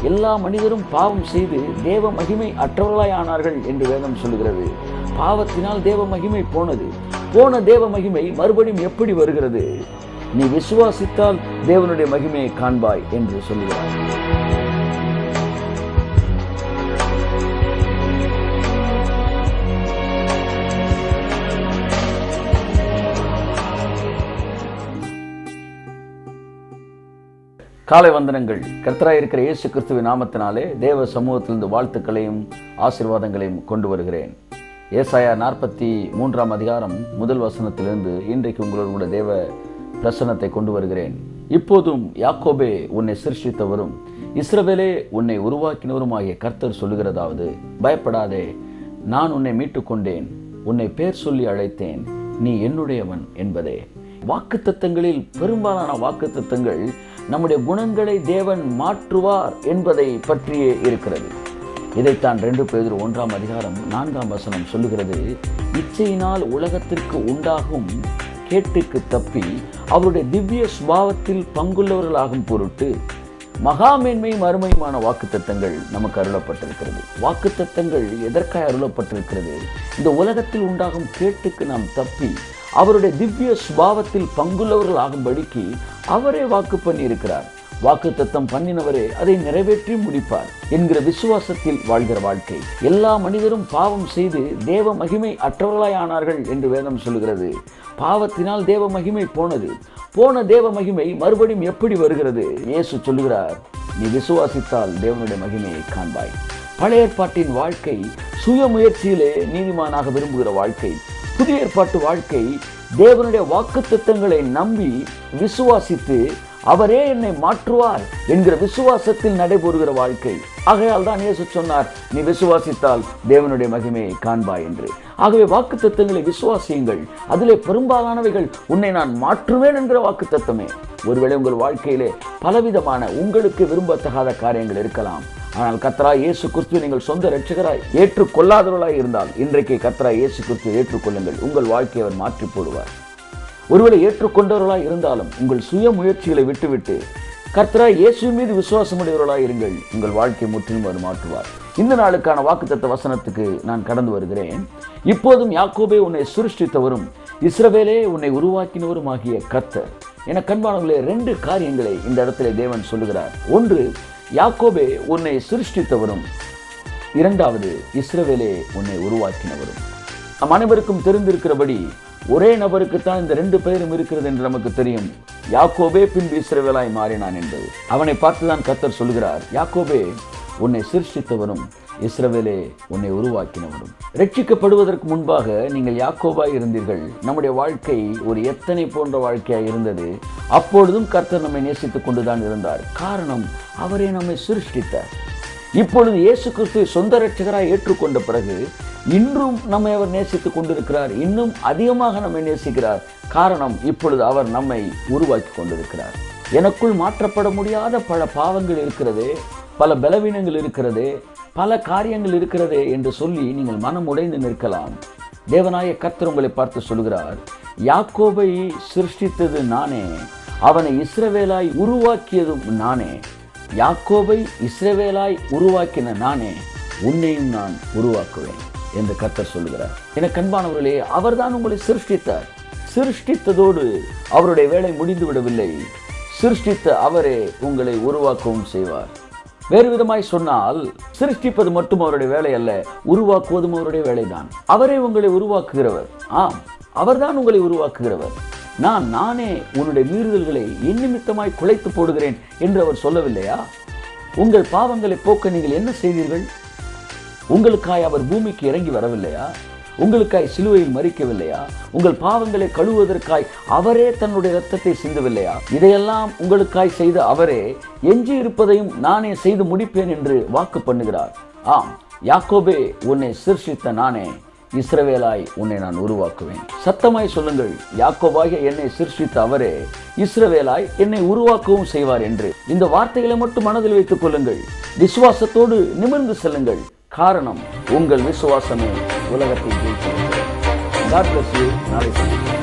எல்லா மனிதரும் பாவம் செய்து தேவ மகிமை அற்றவர்களாய் ஆனார்கள் என்று வேதம் சொல்கிறது பாவத்தினால் தேவ மகிமை போனது போன தேவ மகிமை மறுபடியும் எப்படி வருகிறது நீ விசுவாசித்தால் தேவனுடைய மகிமையை காண்பாய் என்று சொல்லுகிறார் காலை வந்தனங்கள் கர்த்தராய் இருக்கிற இயேசு கிறிஸ்துவின் நாமத்தினாலே தேவ சமூகத்திலிருந்து வாழ்த்துக்களையும் ஆசீர்வாதங்களையும் கொண்டு வருகிறேன் ஏசாயா நாற்பத்தி மூன்றாம் அதிகாரம் முதல் வசனத்திலிருந்து இன்றைக்கு உங்களோடு கூட தேவ பிரசனத்தை கொண்டு வருகிறேன் இப்போதும் யாக்கோபே உன்னை சிருஷ்டித்தவரும் இஸ்ரவேலே உன்னை உருவாக்கினவருமாகிய கர்த்தர் சொல்லுகிறதாவது பயப்படாதே நான் உன்னை மீட்டுக் கொண்டேன் உன்னை பேர் சொல்லி அழைத்தேன் நீ என்னுடையவன் என்பதே வாக்குத்தத்தங்களில் பெரும்பாலான வாக்குத்தத்தங்கள் நம்முடைய குணங்களை தேவன் மாற்றுவார் என்பதை பற்றியே இருக்கிறது இதைத்தான் ரெண்டு பேர் ஒன்றாம் அதிகாரம் நான்காம் வசனம் சொல்லுகிறது இச்சையினால் உலகத்திற்கு உண்டாகும் கேட்டுக்கு தப்பி அவருடைய திவ்ய சுபாவத்தில் பங்குள்ளவர்களாகும் பொருட்டு மகாமேன்மை மறுமையுமான வாக்குத்தத்தங்கள் நமக்கு அருளப்பட்டிருக்கிறது வாக்குத்தத்தங்கள் எதற்காக அருளப்பட்டிருக்கிறது இந்த உலகத்தில் உண்டாகும் கேட்டுக்கு நாம் தப்பி அவருடைய திவ்ய சுபாவத்தில் பங்குள்ளவர்கள் ஆகும்படிக்கு அவரே வாக்கு பண்ணி இருக்கிறார் வாக்கு தத்தம் பண்ணினவரே அதை நிறைவேற்றி முடிப்பார் என்கிற விசுவாசத்தில் வாழ்கிற வாழ்க்கை எல்லா மனிதரும் பாவம் செய்து தேவ மகிமை அற்றவர்களாய் ஆனார்கள் என்று வேதம் சொல்கிறது பாவத்தினால் தேவ மகிமை போனது போன தேவ மகிமை மறுபடியும் எப்படி வருகிறது இயேசு சொல்லுகிறார் நீ விசுவாசித்தால் தேவனுடைய மகிமையை காண்பாய் பழைய ஏற்பாட்டின் வாழ்க்கை சுய முயற்சியிலே நீதிமானாக விரும்புகிற வாழ்க்கை புதிய ஏற்பாட்டு வாழ்க்கை தேவனுடைய வாக்குத்தத்தங்களை நம்பி விசுவாசித்து அவரே என்னை மாற்றுவார் என்கிற விசுவாசத்தில் நடைபெறுகிற வாழ்க்கை ஆகையால் தான் இயேசு சொன்னார் நீ விசுவாசித்தால் தேவனுடைய மகிமையை காண்பாய் என்று ஆகவே வாக்குத்தத்தங்களை விசுவாசியுங்கள் அதிலே பெரும்பாலானவைகள் உன்னை நான் மாற்றுவேன் என்கிற வாக்குத்தத்தமே ஒருவேளை உங்கள் வாழ்க்கையிலே பலவிதமான உங்களுக்கு விரும்பத்தகாத காரியங்கள் இருக்கலாம் ஆனால் கத்ரா இயேசு கிறிஸ்துவை நீங்கள் சொந்த ரட்சகராய் ஏற்றுக்கொள்ளாதவர்களாய் இருந்தால் இன்றைக்கு கத்ரா இயேசு கிறிஸ்துவை ஏற்றுக்கொள்ளுங்கள் உங்கள் வாழ்க்கையை அவர் மாற்றி போடுவார் ஒருவேளை ஏற்றுக்கொண்டவர்களாய் இருந்தாலும் உங்கள் சுய முயற்சிகளை விட்டுவிட்டு கர்த்தரா இயேசு மீது விசுவாசமுடையவர்களாய் இருங்கள் உங்கள் வாழ்க்கை முற்றிலும் அவர் மாற்றுவார் இந்த நாளுக்கான வாக்குத்தத்த வசனத்துக்கு நான் கடந்து வருகிறேன் இப்போதும் யாக்கோபே உன்னை சுருஷ்டித்தவரும் இஸ்ரவேலே உன்னை உருவாக்கினவரும் ஆகிய கர்த்தர் என கண்பானவர்களே ரெண்டு காரியங்களை இந்த இடத்துல தேவன் சொல்லுகிறார் ஒன்று யாக்கோபே உன்னை சிருஷ்டித்தவரும் இரண்டாவது இஸ்ரவேலே உன்னை உருவாக்கினவரும் நம் அனைவருக்கும் தெரிந்திருக்கிறபடி ஒரே நபருக்குத்தான் இந்த ரெண்டு பெயரும் இருக்கிறது என்று நமக்கு தெரியும் யாக்கோபே பின்பு இஸ்ரவேலாய் மாறினான் என்பது அவனை பார்த்துதான் கத்தர் சொல்கிறார் யாக்கோபே உன்னை சிருஷ்டித்தவரும் இஸ்ரவேலே உன்னை உருவாக்கினவரும் ரட்சிக்கப்படுவதற்கு முன்பாக நீங்கள் யாக்கோபாய் இருந்தீர்கள் நம்முடைய வாழ்க்கை ஒரு எத்தனை போன்ற வாழ்க்கையாய் இருந்தது அப்பொழுதும் கர்த்தர் நம்மை நேசித்துக் கொண்டுதான் இருந்தார் காரணம் அவரே நம்மை சிருஷ்டித்தார் இப்பொழுது இயேசு கிறிஸ்துவை சொந்த ரட்சகராய் ஏற்றுக்கொண்ட பிறகு இன்றும் நம்மை அவர் நேசித்துக் கொண்டிருக்கிறார் இன்னும் அதிகமாக நம்மை நேசிக்கிறார் காரணம் இப்பொழுது அவர் நம்மை உருவாக்கி கொண்டிருக்கிறார் எனக்குள் மாற்றப்பட முடியாத பல பாவங்கள் இருக்கிறதே பல பலவீனங்கள் இருக்கிறதே பல காரியங்கள் இருக்கிறதே என்று சொல்லி நீங்கள் மனம் உடைந்து நிற்கலாம் தேவனாய கர்த்தர் உங்களை பார்த்து சொல்கிறார் யாக்கோபை சிருஷ்டித்தது நானே அவனை இஸ்ரவேலாய் உருவாக்கியதும் நானே யாக்கோபை இஸ்ரவேலாய் உருவாக்கின நானே உன்னையும் நான் உருவாக்குவேன் என்று கர்த்தர் சொல்லுகிறார் என கண்பானவர்களே அவர்தான் உங்களை சிருஷ்டித்தார் சிருஷ்டித்ததோடு அவருடைய வேலை முடிந்து விடவில்லை சிருஷ்டித்த அவரே உங்களை உருவாக்கவும் செய்வார் வேறு விதமாய் சொன்னால் சிருஷ்டிப்பது மட்டும் அவருடைய வேலை அல்ல உருவாக்குவதும் அவருடைய வேலைதான் அவரே உங்களை உருவாக்குகிறவர் ஆம் அவர்தான் உங்களை உருவாக்குகிறவர் நான் நானே உன்னுடைய மீறுதல்களை என் நிமித்தமாய் குலைத்து போடுகிறேன் என்று அவர் சொல்லவில்லையா உங்கள் பாவங்களை போக்க நீங்கள் என்ன செய்தீர்கள் உங்களுக்காய் அவர் பூமிக்கு இறங்கி வரவில்லையா உங்களுக்காய் சிலுவையில் மறிக்கவில்லையா உங்கள் பாவங்களை கழுவுவதற்காய் அவரே தன்னுடைய இரத்தத்தை சிந்தவில்லையா இதையெல்லாம் உங்களுக்காய் செய்த அவரே எஞ்சி இருப்பதையும் நானே செய்து முடிப்பேன் என்று வாக்கு பண்ணுகிறார் ஆம் யாக்கோபே உன்னை சிருஷித்த நானே இஸ்ரவேலாய் உன்னை நான் உருவாக்குவேன் சத்தமாய் சொல்லுங்கள் யாக்கோபாகிய என்னை சிருஷ்டித்த அவரே இஸ்ரவேலாய் என்னை உருவாக்கவும் செய்வார் என்று இந்த வார்த்தைகளை மட்டும் மனதில் வைத்துக் கொள்ளுங்கள் விசுவாசத்தோடு நிமிர்ந்து செல்லுங்கள் காரணம் உங்கள் விசுவாசமே உலகத்தை ஜெயிக்கிறது God bless you. நாளை சந்திப்போம்